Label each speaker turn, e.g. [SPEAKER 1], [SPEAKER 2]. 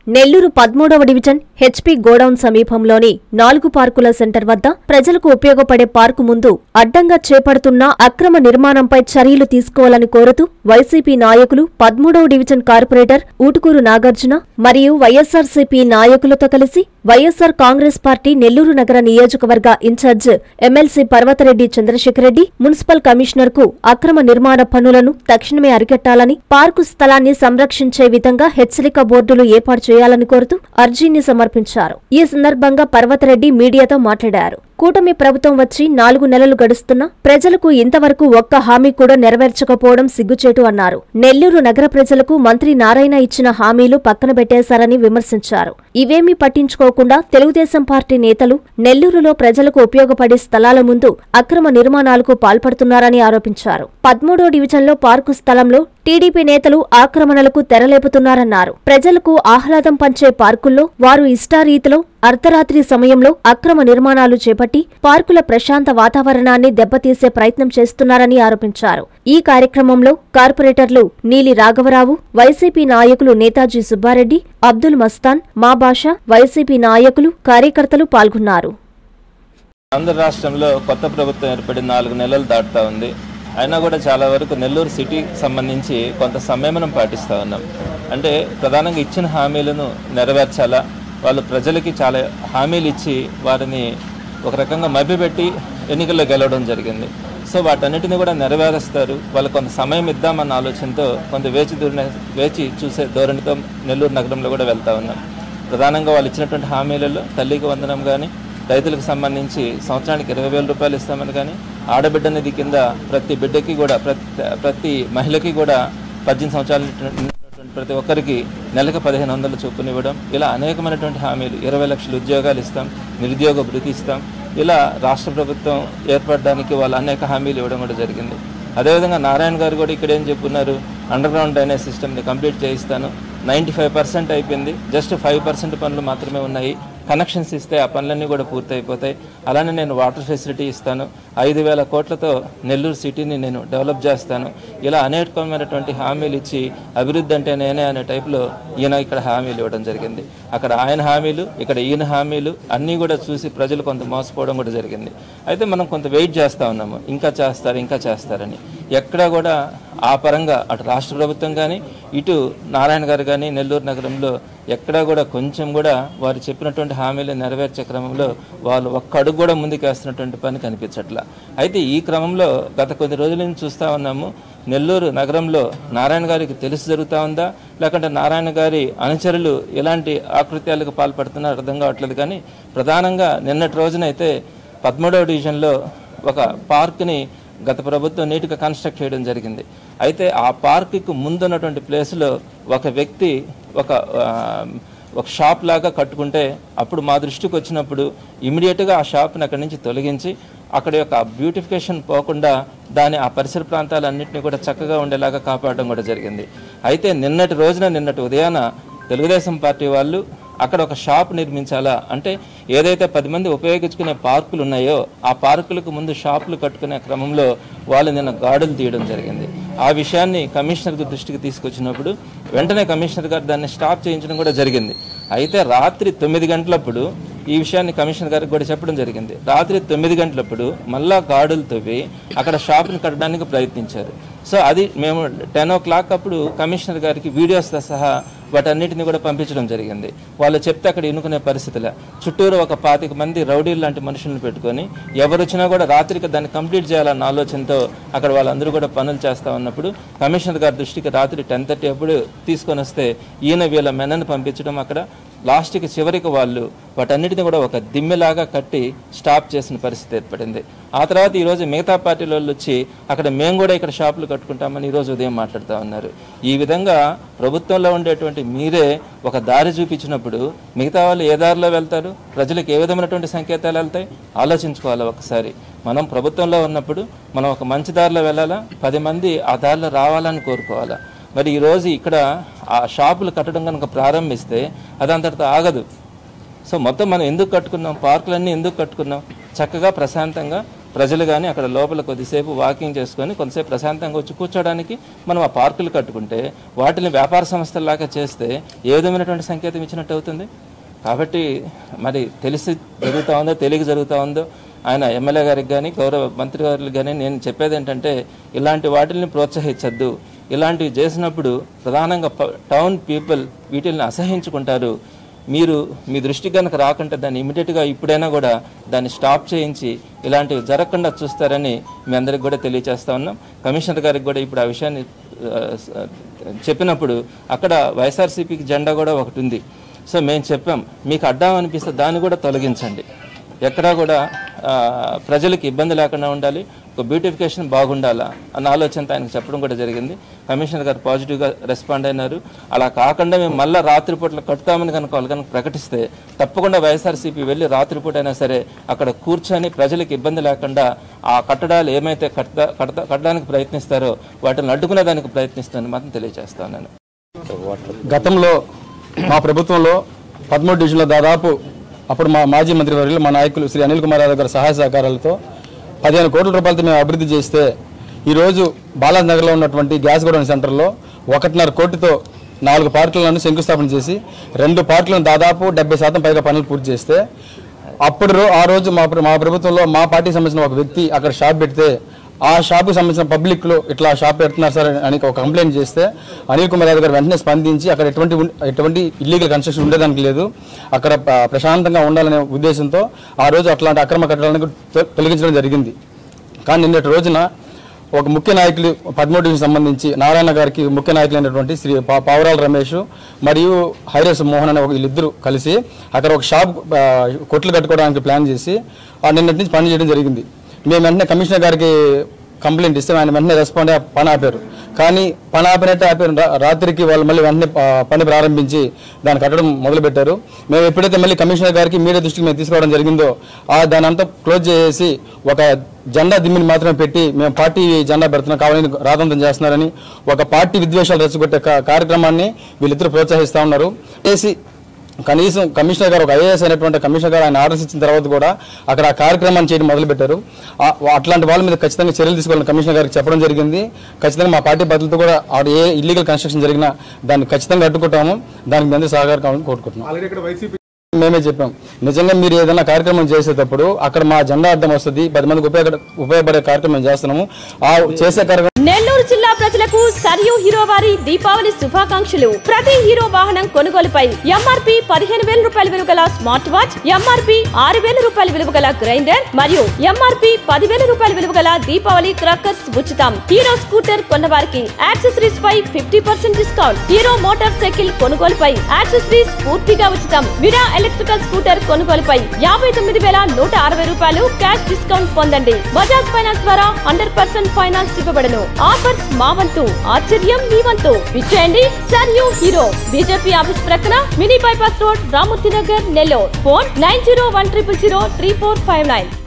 [SPEAKER 1] నెల్లూరు పదమూడవ division HP godown సమీపంలోని నాలుగు పార్కుల సెంటర్ వద్ద ప్రజలకు ఉపయోగపడే పార్కు ముందు అడ్డంగా చేపడుతున్న అక్రమ నిర్మాణంపై చర్యలు తీసుకోవాలని కోరుతూ వైసీపీ నాయకులు పదమూడవ డివిజన్ కార్పొరేటర్ ఊటుకూరు నాగార్జున మరియు వైఎస్సార్సీపీ నాయకులతో కలిసి వైఎస్సార్ కాంగ్రెస్ పార్టీ నెల్లూరు నగర నియోజకవర్గ incharge MLC Parvatha Reddy Chandrasekhara Reddy municipal commissioner కు అక్రమ నిర్మాణ పనులను తక్షణమే అరికట్టాలని పార్కు స్థలాన్ని సంరక్షించే విధంగా హెచ్చరిక బోర్డులు ఏర్పాటు చేయాలని కోరుతూ అర్జీని సమర్పించారు ఈ సందర్భంగా పర్వతరెడ్డి మీడియాతో మాట్లాడారు కూటమి ప్రభుత్వం వచ్చి నాలుగు నెలలు గడుస్తున్నా ప్రజలకు ఇంతవరకు ఒక్క హామీ కూడా నెరవేర్చకపోవడం సిగ్గుచేటు అన్నారు నెల్లూరు నగర ప్రజలకు మంత్రి నారాయణ ఇచ్చిన హామీలు పక్కన పెట్టేశారని విమర్శించారు ఇవేమీ పట్టించుకోకుండా తెలుగుదేశం పార్టీ నేతలు నెల్లూరులో ప్రజలకు ఉపయోగపడే స్థలాల ముందు అక్రమ నిర్మాణాలకు పాల్పడుతున్నారని ఆరోపించారు పదమూడో డివిజన్లో పార్కు స్థలంలో టీడీపీ నేతలు ఆక్రమణలకు తెరలేపుతున్నారన్నారు ప్రజలకు ఆహ్లాదం పంచే పార్కుల్లో వారు ఇష్టారీతిలో అర్ధరాత్రి సమయంలో అక్రమ నిర్మాణాలు చేపట్టి పార్కుల ప్రశాంత వాతావరణాన్ని దెబ్బతీసే ప్రయత్నం చేస్తున్నారని ఆరోపించారు ఈ కార్యక్రమంలో కార్పొరేటర్లు నీలి రాఘవరావు వైసీపీ నాయకులు నేతాజీ సుబ్బారెడ్డి అబ్దుల్ మస్తాన్ మా భాష వైసీపీ నాయకులు కార్యకర్తలు పాల్గొన్నారు
[SPEAKER 2] ఆంధ్ర రాష్ట్రంలో కొత్త ప్రభుత్వం ఏర్పడి నాలుగు నెలలు దాటుతా ఉంది అయినా కూడా చాలా వరకు నెల్లూరు సిటీకి సంబంధించి కొంత సంయమనం పాటిస్తూ ఉన్నాం అంటే ప్రధానంగా ఇచ్చిన హామీలను నెరవేర్చాలా వాళ్ళు ప్రజలకి చాలా హామీలు ఇచ్చి వారిని ఒక రకంగా మభ్యపెట్టి ఎన్నికల్లో గెలవడం జరిగింది సో వాటన్నిటిని కూడా నెరవేరుస్తారు వాళ్ళకి కొంత సమయం ఇద్దామన్న ఆలోచనతో కొంత వేచి దూరిన వేచి చూసే ధోరణితో నెల్లూరు నగరంలో కూడా వెళ్తా ఉన్నాం ప్రధానంగా వాళ్ళు ఇచ్చినటువంటి హామీలలో తల్లికి వందనం కానీ రైతులకు సంబంధించి సంవత్సరానికి ఇరవై వేల రూపాయలు ఇస్తామని కానీ ఆడబిడ్డ నిధి కింద ప్రతి బిడ్డకి కూడా ప్రతి ప్రతి మహిళకి కూడా పద్దెనిమిది సంవత్సరాలు నిండినటువంటి ప్రతి ఒక్కరికి నెలకు పదిహేను వందల చొప్పున ఇవ్వడం ఇలా అనేకమైనటువంటి హామీలు ఇరవై లక్షల ఉద్యోగాలు ఇస్తాం నిరుద్యోగ భృతి ఇస్తాం ఇలా రాష్ట్ర ప్రభుత్వం ఏర్పడడానికి వాళ్ళు అనేక హామీలు ఇవ్వడం కూడా జరిగింది అదేవిధంగా నారాయణ గారు కూడా ఇక్కడ ఏం చెప్పున్నారు అండర్ గ్రౌండ్ డ్రైనేజ్ సిస్టమ్ని కంప్లీట్ చేయిస్తాను నైంటీ ఫైవ్ పర్సెంట్ అయిపోయింది జస్ట్ ఫైవ్ పర్సెంట్ పనులు మాత్రమే ఉన్నాయి కనెక్షన్స్ ఇస్తే ఆ పనులన్నీ కూడా పూర్తయిపోతాయి అలానే నేను వాటర్ ఫెసిలిటీ ఇస్తాను ఐదు వేల కోట్లతో నెల్లూరు సిటీని నేను డెవలప్ చేస్తాను ఇలా అనేకమైనటువంటి హామీలు ఇచ్చి అభివృద్ధి అంటే నేనే అనే టైప్లో ఈయన ఇక్కడ హామీలు ఇవ్వడం జరిగింది అక్కడ ఆయన హామీలు ఇక్కడ ఈయన హామీలు అన్నీ కూడా చూసి ప్రజలు కొంత మోసపోవడం కూడా జరిగింది అయితే మనం కొంత వెయిట్ చేస్తూ ఉన్నాము ఇంకా చేస్తారు ఇంకా చేస్తారని ఎక్కడా కూడా ఆ పరంగా అటు రాష్ట్ర ప్రభుత్వం కానీ ఇటు నారాయణ గారు కానీ నెల్లూరు నగరంలో ఎక్కడా కూడా కొంచెం కూడా వారు చెప్పినటువంటి హామీలు నెరవేర్చే క్రమంలో వాళ్ళు ఒక్క అడుగు కూడా ముందుకు వేస్తున్నటువంటి పని కనిపించట్లా అయితే ఈ క్రమంలో గత కొద్ది రోజుల నుంచి చూస్తూ ఉన్నాము నెల్లూరు నగరంలో నారాయణ గారికి తెలిసి జరుగుతూ ఉందా లేకుంటే నారాయణ గారి అనుచరులు ఎలాంటి ఆకృత్యాలకు పాల్పడుతున్నారో అర్థం కావట్లేదు కానీ ప్రధానంగా నిన్నటి రోజునైతే పదమూడవ డివిజన్లో ఒక పార్క్ని గత ప్రభుత్వం నీట్గా కన్స్ట్రక్ట్ చేయడం జరిగింది అయితే ఆ పార్కుకు ముందున్నటువంటి ప్లేస్లో ఒక వ్యక్తి ఒక ఆ, ఒక షాప్ లాగా కట్టుకుంటే అప్పుడు మా దృష్టికి వచ్చినప్పుడు ఇమీడియట్గా ఆ షాప్ని అక్కడి నుంచి తొలగించి అక్కడ యొక్క బ్యూటిఫికేషన్ పోకుండా దాని ఆ పరిసర ప్రాంతాలన్నింటినీ కూడా చక్కగా ఉండేలాగా కాపాడడం కూడా జరిగింది అయితే నిన్నటి రోజున నిన్నటి ఉదయాన తెలుగుదేశం పార్టీ వాళ్ళు అక్కడ ఒక షాప్ నిర్మించాలా అంటే ఏదైతే పది మంది ఉపయోగించుకునే పార్కులు ఉన్నాయో ఆ పార్కులకు ముందు షాపులు కట్టుకునే క్రమంలో వాళ్ళు నిన్న గాడులు తీయడం జరిగింది ఆ విషయాన్ని కమిషనర్ దృష్టికి తీసుకొచ్చినప్పుడు వెంటనే కమిషనర్ గారు దాన్ని స్టాప్ చేయించడం కూడా జరిగింది అయితే రాత్రి తొమ్మిది గంటలప్పుడు ఈ విషయాన్ని కమిషనర్ గారికి కూడా చెప్పడం జరిగింది రాత్రి తొమ్మిది గంటలప్పుడు మళ్ళా గాడులు తవ్వి అక్కడ షాప్ని కట్టడానికి ప్రయత్నించారు సో అది మేము టెన్ ఓ క్లాక్ అప్పుడు కమిషనర్ గారికి వీడియోస్తో సహా వాటన్నిటిని కూడా పంపించడం జరిగింది వాళ్ళు చెప్తే అక్కడ ఇనుకునే పరిస్థితులే చుట్టూరు ఒక పాతిక మంది రౌడీలు లాంటి మనుషులను పెట్టుకొని ఎవరు వచ్చినా కూడా రాత్రికి దాన్ని కంప్లీట్ చేయాలన్న ఆలోచనతో అక్కడ వాళ్ళందరూ కూడా పనులు చేస్తూ ఉన్నప్పుడు కమిషనర్ గారి దృష్టికి రాత్రి టెన్ థర్టీ అప్పుడు తీసుకొని వస్తే ఈయన వీళ్ళ మెనని పంపించడం అక్కడ లాస్ట్కి చివరికి వాళ్ళు వాటన్నిటిని కూడా ఒక దిమ్మెలాగా కట్టి స్టాప్ చేసిన పరిస్థితి ఏర్పడింది ఆ తర్వాత ఈరోజు మిగతా పార్టీల వాళ్ళు వచ్చి అక్కడ మేము కూడా ఇక్కడ షాపులు కట్టుకుంటామని ఈరోజు ఉదయం మాట్లాడుతూ ఉన్నారు ఈ విధంగా ప్రభుత్వంలో ఉండేటువంటి మీరే ఒక దారి చూపించినప్పుడు మిగతా వాళ్ళు ఏ దారిలో వెళ్తారు ప్రజలకు ఏ విధమైనటువంటి సంకేతాలు వెళ్తాయి ఆలోచించుకోవాలి ఒకసారి మనం ప్రభుత్వంలో ఉన్నప్పుడు మనం ఒక మంచి దారిలో వెళ్ళాలా పది మంది ఆ దారిలో రావాలని కోరుకోవాలా మరి ఈరోజు ఇక్కడ ఆ షాపులు కట్టడం కనుక ప్రారంభిస్తే అదంతటితో ఆగదు సో మొత్తం మనం ఎందుకు కట్టుకున్నాం పార్కులన్నీ ఎందుకు కట్టుకున్నాం చక్కగా ప్రశాంతంగా ప్రజలు కానీ అక్కడ లోపల కొద్దిసేపు వాకింగ్ చేసుకొని కొంతసేపు ప్రశాంతంగా వచ్చి కూర్చోడానికి మనం ఆ పార్కులు కట్టుకుంటే వాటిని వ్యాపార సంస్థల్లాగా చేస్తే ఏ విధమైనటువంటి సంకేతం ఇచ్చినట్టు అవుతుంది కాబట్టి మరి తెలిసి జరుగుతూ ఉందో తెలియక జరుగుతూ ఉందో ఆయన ఎమ్మెల్యే గారికి కానీ గౌరవ మంత్రి గారికి కానీ నేను చెప్పేది ఏంటంటే ఇలాంటి వాటిని ప్రోత్సహించద్దు ఇలాంటివి చేసినప్పుడు ప్రధానంగా ప- టౌన్ పీపుల్ వీటిని అసహించుకుంటారు మీరు మీ దృష్టికి కనుక రాకుంటే దాన్ని ఇమీడియట్గా ఇప్పుడైనా కూడా దాన్ని స్టాప్ చేయించి ఇలాంటివి జరగకుండా చూస్తారని మీ అందరికి కూడా తెలియజేస్తా ఉన్నాం కమిషనర్ గారికి కూడా ఇప్పుడు ఆ విషయాన్ని ఆ, స- చెప్పినప్పుడు అక్కడ వైఎస్ఆర్సీపీకి జెండా కూడా ఒకటి ఉంది సో మేము చెప్పాం మీకు అడ్డం అనిపిస్తే దాన్ని కూడా తొలగించండి ఎక్కడా కూడా ఆ, ప్రజలకు ఇబ్బంది లేకుండా ఉండాలి ఒక బ్యూటిఫికేషన్ బాగుండాలా అన్న ఆలోచనతో ఆయనకు చెప్పడం కూడా జరిగింది కమిషనర్ గారు పాజిటివ్గా రెస్పాండ్ అయినారు అలా కాకుండా మేము మళ్ళీ రాత్రిపూట్ల కట్టుతామని కనుక వాళ్ళు కనుక ప్రకటిస్తే తప్పకుండా వైఎస్ఆర్సీపీ వెళ్ళి రాత్రిపూట అయినా సరే అక్కడ కూర్చొని ప్రజలకు ఇబ్బంది లేకుండా ఆ కట్టడాలు ఏమైతే కట్టడా కట్టడా కట్టడానికి ప్రయత్నిస్తారో వాటిని అడ్డుకునే దానికి ప్రయత్నిస్తానని మాత్రం తెలియజేస్తాను నేను
[SPEAKER 3] గతంలో మా ప్రభుత్వంలో పదమూడు డివిజన్లో దాదాపు అప్పుడు మా మాజీ మంత్రి వర్యులు మా నాయకులు శ్రీ అనిల్ కుమార్ యాదవ్ గారి సహాయ సహకారాలతో పదిహేను కోట్ల రూపాయలతో మేము అభివృద్ధి చేస్తే ఈరోజు బాలాజీ నగర్లో ఉన్నటువంటి గ్యాస్ గోడౌన్ సెంటర్లో ఒకటిన్నర కోటితో నాలుగు పార్కులను శంకుస్థాపన చేసి రెండు పార్కులను దాదాపు డెబ్బై శాతం పైగా పనులు పూర్తి చేస్తే అప్పుడు రో- ఆ రోజు మా ప్ర- మా ప్రభుత్వంలో మా పార్టీకి సంబంధించిన ఒక వ్యక్తి అక్కడ షాప్ పెడితే ఆ షాప్కి సంబంధించిన పబ్లిక్లో ఇట్లా షాప్ పెడుతున్నారు సార్ అని ఒక కంప్లైంట్ చేస్తే అనిల్ కుమార్ యాదవ్ గారు వెంటనే స్పందించి అక్కడ ఎటువంటి ఉన్- ఎటువంటి ఇల్లీగల్ కన్స్ట్రక్షన్ ఉండేదానికి లేదు అక్కడ ప- ప్రశాంతంగా ఉండాలనే ఉద్దేశంతో ఆ రోజు అట్లాంటి అక్రమ కట్టడాలను తొ- తొలగించడం జరిగింది కానీ నిన్నటి రోజున ఒక ముఖ్య నాయకులు పదమూడు డివిజన్ సంబంధించి నారాయణ గారికి ముఖ్య నాయకులైనటువంటి శ్రీ పా- పావురాల రమేష్ మరియు హైరస్ మోహన్ అనే ఒక వీళ్ళిద్దరూ కలిసి అక్కడ ఒక షాప్ ఆ, కొట్లు కట్టుకోవడానికి ప్లాన్ చేసి ఆ నిన్నటి నుంచి పని చేయడం జరిగింది మేము వెంటనే కమిషనర్ గారికి కంప్లైంట్ ఇస్తే ఆయన వెంటనే రెస్పాండ్ అయ్యి పని ఆపారు కానీ పని ఆపినట్టు ఆపారు రా- రాత్రికి వాళ్ళు మళ్ళీ వెంటనే ఆ, పని ప్రారంభించి దాన్ని కట్టడం మొదలుపెట్టారు మేము ఎప్పుడైతే మళ్ళీ కమిషనర్ గారికి మీడియా దృష్టికి మేము తీసుకోవడం జరిగిందో ఆ దాని అంతా క్లోజ్ చేసి ఒక జెండా దిమ్మిని మాత్రమే పెట్టి మేము పార్టీ జెండా పెడుతున్నాం కావాలని రాదంతం చేస్తున్నారని ఒక పార్టీ విద్వేషాలు రెచ్చగొట్టే కా- కార్యక్రమాన్ని వీళ్ళిద్దరూ ప్రోత్సహిస్తూ ఉన్నారు చేసి కనీసం కమిషనర్ గారు ఒక ఐఏఎస్ అయినటువంటి కమిషనర్ గారు ఆయన ఆర్డర్స్ ఇచ్చిన తర్వాత కూడా అక్కడ ఆ కార్యక్రమాన్ని చేయడం మొదలుపెట్టారు ఆ- అట్లాంటి వాళ్ళ మీద ఖచ్చితంగా చర్యలు తీసుకోవాలని కమిషనర్ గారికి చెప్పడం జరిగింది ఖచ్చితంగా మా పార్టీ బదులతో కూడా ఆడ ఏ ఇల్లీగల్ కన్స్ట్రక్షన్ జరిగినా దాన్ని ఖచ్చితంగా అడ్డుకుంటాము దానికి మీ అందరూ సహకారం కావాలని కోరుకుంటున్నాం
[SPEAKER 4] ఆల్రెడీ ఇక్కడ వైసీపీ
[SPEAKER 3] మేమే చెప్పాం నిజంగా మీరు ఏదైనా కార్యక్రమం చేసేటప్పుడు అక్కడ మా జెండా అడ్డం వస్తుంది పది మందికి ఉపయోగ ఉపయోగపడే కార్యక్రమం చేస్తున్నాము ఆ చేసే కార్యక్రమం
[SPEAKER 5] నెల్లూరు జిల్లా ప్రజలకు సరియు హీరో వారి దీపావళి శుభాకాంక్షలు ప్రతి హీరో వాహనం కొనుగోలుపై ఎంఆర్పి పదిహేను వేల రూపాయల విలువ గల స్మార్ట్ వాచ్ ఎంఆర్పి ఆరు వేల రూపాయల విలువ గల గ్రైండర్ మరియు ఎంఆర్పి పదివేల రూపాయల విలువ గల దీపావళి క్రాకర్స్ ఉచితం హీరో స్కూటర్ కొన్న వారికి యాక్సెసరీస్ పై fifty percent discount Hero motorcycle కొనుగోలుపై యాక్సెసరీస్ పూర్తిగా ఉచితం విరా ఎలక్ట్రికల్ స్కూటర్ కొనుగోలుపై యాభై తొమ్మిది వేల నూట అరవై రూపాయలు క్యాష్ డిస్కౌంట్ పొందండి బజాజ్ ఫైనాన్స్ ద్వారా హండ్రెడ్ పర్సెంట్ ఫైనాన్స్ ఇవ్వబడను ఆఫర్స్ మా వంతు ఆశ్చర్యం మీ వంతు విచ్చేయండి సర్ యూ హీరో బీజేపీ ఆఫీస్ ప్రక్కన mini bypass road Ramamurthy Nagar Nellore phone nine zero one triple zero three four five nine